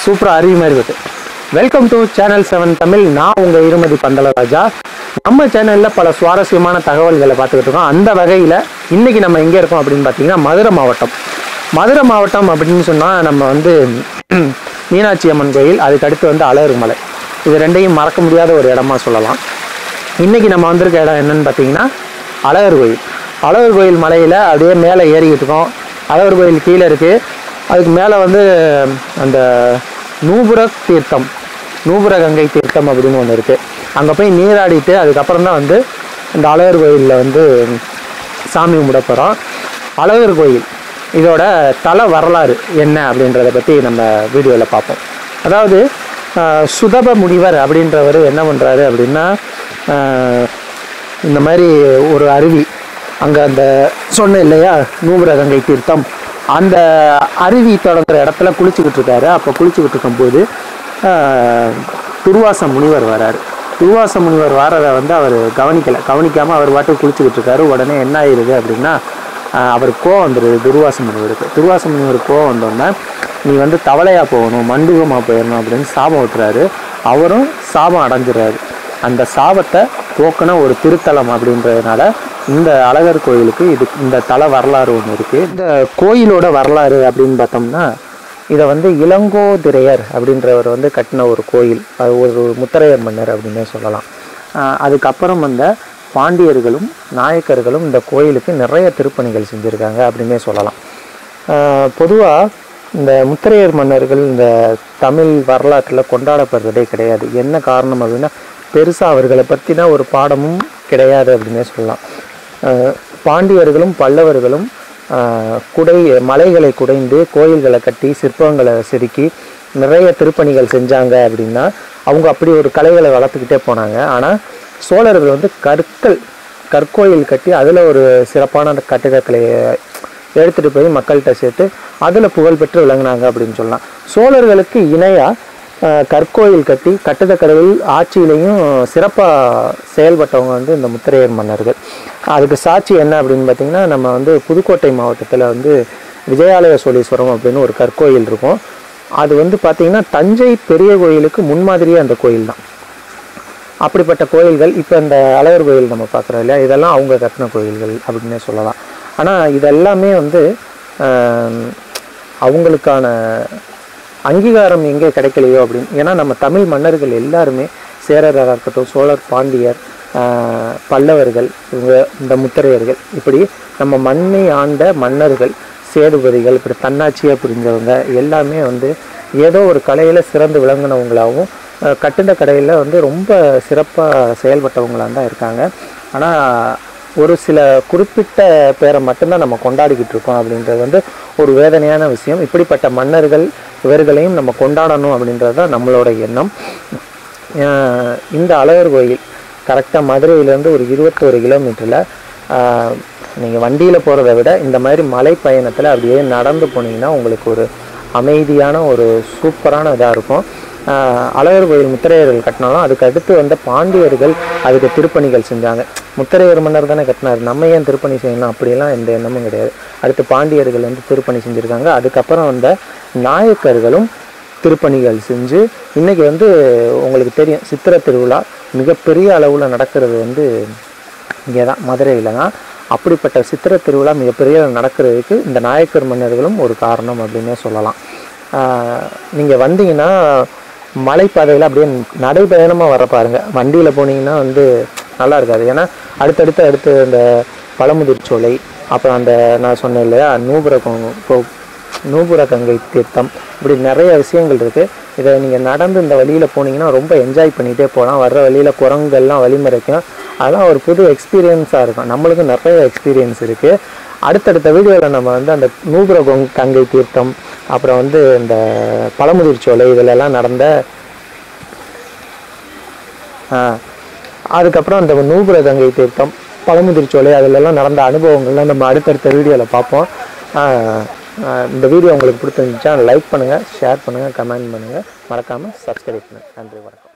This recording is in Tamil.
சூப்பராக அருவி மாதிரி இருக்கு welcome to channel seven Tamil நான் உங்கள் இருமதி பந்தலராஜா நம்ம சேனலில் பல சுவாரஸ்யமான தகவல்களை பார்த்துக்கிட்டு இருக்கோம் அந்த வகையில் இன்னைக்கு நம்ம எங்கே இருக்கோம் அப்படின்னு பார்த்தீங்கன்னா மதுரை மாவட்டம் மதுரை மாவட்டம் அப்படின்னு சொன்னால் நம்ம வந்து மீனாட்சி அம்மன் கோயில் அதுக்கு அடுத்து வந்து அழகர் மலை இது ரெண்டையும் மறக்க முடியாத ஒரு இடமா சொல்லலாம் இன்னைக்கு நம்ம வந்திருக்க இடம் என்னன்னு பார்த்தீங்கன்னா அழகர் கோயில் அழகர் கோயில் மலையில் அப்படியே மேலே ஏறிக்கிட்டு இருக்கோம் அழகர் கோயில் கீழே இருக்குது அதுக்கு மேலே வந்து அந்த நூபுர தீர்த்தம் நூபுர கங்கை தீர்த்தம் அப்படின்னு ஒன்று இருக்குது அங்கே போய் நீராடிட்டு அதுக்கப்புறம் தான் வந்து இந்த அழகர் கோயிலில் வந்து சாமி கும்பிட போகிறோம் அழகர் கோயில் இதோட தல வரலாறு என்ன அப்படின்றத பற்றி நம்ம வீடியோவில் பார்ப்போம் அதாவது ஆஹ், சுதப முனிவர் அப்படின்றவர் என்ன பண்ணுறாரு அப்படின்னா ஆஹ், இந்த மாதிரி ஒரு அருவி அங்கே அந்த சொன்னேன் இல்லையா நூபுர கங்கை தீர்த்தம் அந்த அருவி தொடங்குற இடத்துல குளிச்சுக்கிட்டு இருக்காரு அப்போ குளிச்சுக்கிட்டு இருக்கும்போது ஆஹ், துர்வாச முனிவர் வராரு துர்வாச முனிவர் வாரதை வந்து அவர் கவனிக்கலை கவனிக்காமல் அவர் பாட்டுக்கு குளிச்சுக்கிட்டு இருக்காரு உடனே என்ன ஆயிடுது அப்படின்னா ஆஹ், அவருக்கு கோவம் வந்துடுது துர்வாச முனிவருக்கு துர்வாச முனிவருக்கு கோவம் வந்தோடனே நீ வந்து தவளையாக போகணும் மண்டுகமாக போயிடணும் அப்படின்னு சாபம் விட்டுறாரு அவரும் சாபம் அடைஞ்சிடுறாரு அந்த சாபத்தை போக்கின ஒரு திருத்தலம் அப்படின்றதுனால இந்த அழகர் கோயிலுக்கு இது இந்த தல வரலாறு ஒன்று இருக்குது இந்த கோயிலோட வரலாறு அப்படின்னு பார்த்தோம்னா இதை வந்து இளங்கோதிரையர் அப்படின்றவர் வந்து கட்டின ஒரு கோயில் அது ஒரு முத்தரையர் மன்னர் அப்படின்னே சொல்லலாம் ஆஹ் அதுக்கப்புறம் வந்த பாண்டியர்களும் நாயக்கர்களும் இந்த கோயிலுக்கு நிறைய திருப்பணிகள் செஞ்சுருக்காங்க அப்படின்னே சொல்லலாம் பொதுவாக இந்த முத்திரையர் மன்னர்கள் இந்த தமிழ் வரலாற்றில் கொண்டாடப்படுறதே கிடையாது என்ன காரணம் அப்படின்னா பெருசாக அவர்களை பற்றின ஒரு பாடமும் கிடையாது அப்படின்னே சொல்லலாம் ஆஹ் பாண்டியர்களும் பல்லவர்களும் ஆஹ் குடை மலைகளை குடைந்து கோயில்களை கட்டி சிற்பங்களை செதுக்கி நிறைய திருப்பணிகள் செஞ்சாங்க அப்படின்னா அவங்க அப்படி ஒரு கலைகளை வளர்த்துக்கிட்டே போனாங்க ஆனால் சோழர்கள் வந்து கற்கள் கற்கோயில் கட்டி அதில் ஒரு சிறப்பான அந்த கட்டிடக்கலையை எடுத்துகிட்டு போய் மக்கள்கிட்ட சேர்த்து அதில் புகழ்பெற்று விளங்குனாங்க அப்படின்னு சொல்லலாம் சோழர்களுக்கு இணையாக கற்கோயில் கட்டி கட்டிடக்கலையில் ஆட்சியிலையும் சிறப்பாக செயல்பட்டவங்க வந்து இந்த முத்திரையர் மன்னர்கள் அதுக்கு சாட்சி என்ன அப்படின்னு பார்த்தீங்கன்னா நம்ம வந்து புதுக்கோட்டை மாவட்டத்தில் வந்து விஜயாலய சோழீஸ்வரம் அப்படின்னு ஒரு கற்கோயில் இருக்கும் அது வந்து பார்த்திங்கன்னா தஞ்சை பெரிய கோயிலுக்கு முன்மாதிரியே அந்த கோயில் தான் அப்படிப்பட்ட கோயில்கள் இப்போ இந்த அழகர் கோயில் நம்ம பார்க்குறோம் இல்லையா இதெல்லாம் அவங்க கட்டின கோயில்கள் அப்படின்னே சொல்லலாம் ஆனால் இதெல்லாமே வந்து ஆம், அவங்களுக்கான அங்கீகாரம் எங்கே கிடைக்கலையோ அப்படின்னு ஏன்னா நம்ம தமிழ் மன்னர்கள் எல்லாருமே சேரராக இருக்கட்டும் சோழர் பாண்டியர் ஆஹ், பல்லவர்கள் இவங்க இந்த முத்திரையர்கள் இப்படி நம்ம மண்ணை ஆண்ட மன்னர்கள் சேதுபதிகள் இப்படி தன்னாட்சியாக புரிஞ்சவங்க எல்லாமே வந்து ஏதோ ஒரு கலையில் சிறந்து விளங்குனவங்களாகவும் அஹ், கட்டிட கடையில் வந்து ரொம்ப சிறப்பாக செயல்பட்டவங்களாக தான் இருக்காங்க ஆனால் ஒரு சில குறிப்பிட்ட பேரை மட்டும்தான் நம்ம கொண்டாடிக்கிட்டு இருக்கோம் அப்படின்றது வந்து ஒரு வேதனையான விஷயம் இப்படிப்பட்ட மன்னர்கள் இவர்களையும் நம்ம கொண்டாடணும் அப்படின்றது தான் நம்மளோட எண்ணம் அஹ், இந்த அழகர் கோயில் கரெக்டாக மதுரையிலேருந்து ஒரு இருபத்தோரு கிலோமீட்டரில் நீங்கள் வண்டியில் போகிறத விட இந்த மாதிரி மலை பயணத்தில் அப்படியே நடந்து போனீங்கன்னா உங்களுக்கு ஒரு அமைதியான ஒரு சூப்பரான இதாக இருக்கும் ஆஹ் அழகர் கோயில் முத்திரையர்கள் கட்டினாலும் அதுக்கு அடுத்து வந்த பாண்டியர்கள் அதுக்கு திருப்பணிகள் செஞ்சாங்க முத்திரையர் மன்னர் தானே கட்டினார் நம்ம ஏன் திருப்பணி செய்யணும் அப்படியெல்லாம் எந்த எண்ணமும் கிடையாது அடுத்து பாண்டியர்கள் வந்து திருப்பணி செஞ்சுருக்காங்க அதுக்கப்புறம் வந்த நாயக்கர்களும் திருப்பணிகள் செஞ்சு இன்னைக்கு வந்து உங்களுக்கு தெரியும் சித்திரை திருவிழா மிகப்பெரிய அளவில் நடக்கிறது வந்து இங்கே தான் மதுரையில் தான் அப்படிப்பட்ட சித்திரை திருவிழா மிகப்பெரிய நடக்கிறதுக்கு இந்த நாயக்கர் மன்னர்களும் ஒரு காரணம் அப்படின்னே சொல்லலாம் நீங்கள் வந்தீங்கன்னா மலைப்பாதையில் அப்படியே நடைபயணமாக வர பாருங்க வண்டியில் போனீங்கன்னா வந்து நல்லா இருக்காது ஏன்னா அடுத்தடுத்து அடுத்து அந்த பழமுதிர் சோலை அப்புறம் அந்த நான் சொன்னேன் இல்லையா நூபுர கொ- கொ- நூபுர கங்கை தீர்த்தம் இப்படி நிறைய விஷயங்கள் இருக்குது இதை நீங்கள் நடந்து இந்த வழியில் போனீங்கன்னா ரொம்ப என்ஜாய் பண்ணிகிட்டே போகலாம் வர்ற வழியில் குரங்குகள்லாம் வழிமறைக்கும் அதெல்லாம் ஒரு புது எக்ஸ்பீரியன்ஸாக இருக்கும் நம்மளுக்கு நிறைய எக்ஸ்பீரியன்ஸ் இருக்குது அடுத்தடுத்த வீடியோவில் நம்ம வந்து அந்த நூபுர கொங்- கங்கை தீர்த்தம் அப்புறம் வந்து இந்த பழமுதிர் சோலை இதிலெல்லாம் நடந்த ஆ, அதுக்கப்புறம் அந்த நூபுர கங்கை தீர்த்தம் பழமுதிர் சோலை அதிலெல்லாம் நடந்த அனுபவங்கள்லாம் நம்ம அடுத்தடுத்த வீடியோவில் பார்ப்போம் ஆ, ஆ, இந்த வீடியோ உங்களுக்கு பிடிச்சிருந்துச்சா லைக் பண்ணுங்கள் ஷேர் பண்ணுங்கள் கமெண்ட் பண்ணுங்கள் மறக்காமல் சப்ஸ்கிரைப் பண்ணுங்கள் நன்றி வணக்கம்